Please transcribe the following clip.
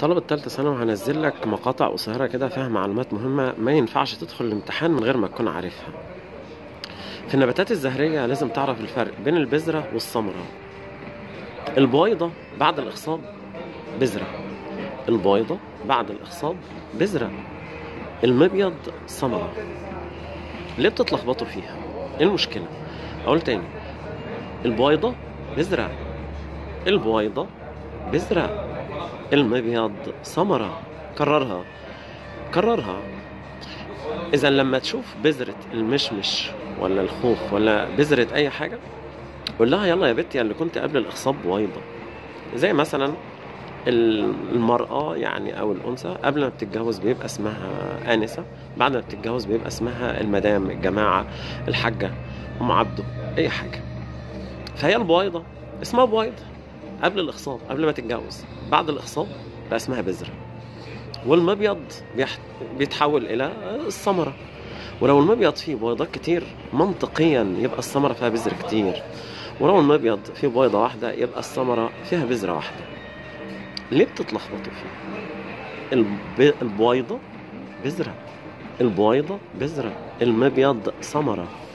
طلبة تالتة ثانوي هنزل لك مقاطع قصيرة كده فيها معلومات مهمة ما ينفعش تدخل الامتحان من غير ما تكون عارفها في النباتات الزهرية لازم تعرف الفرق بين البذرة والثمرة البويضة بعد الإخصاب بذرة البويضة بعد الإخصاب بذرة المبيض ثمرة ليه بتتلخبطوا فيها؟ ايه المشكلة؟ أقول تاني البويضة بذرة البويضة بذرة المبيض ثمرة كررها كررها إذا لما تشوف بذرة المشمش ولا الخوخ ولا بذرة أي حاجة قول لها يلا يا بنتي اللي كنت قبل الإخصاب بويضة زي مثلا المرأة يعني أو الأنثى قبل ما بتتجوز بيبقى اسمها آنسة بعد ما بتتجوز بيبقى اسمها المدام الجماعة الحاجة أم عبده أي حاجة فهي البويضة اسمها بويضة قبل الإخصاب قبل ما تتجوز بعد الإخصاب بقى اسمها بذرة والمبيض بيح... بيتحول إلى الثمرة ولو المبيض فيه بويضات كتير منطقيا يبقى الثمرة فيها بذر كتير ولو المبيض فيه بويضة واحدة يبقى الثمرة فيها بذرة واحدة ليه بتتلخبطوا فيه الب... البويضة بذرة البويضة بذرة المبيض ثمرة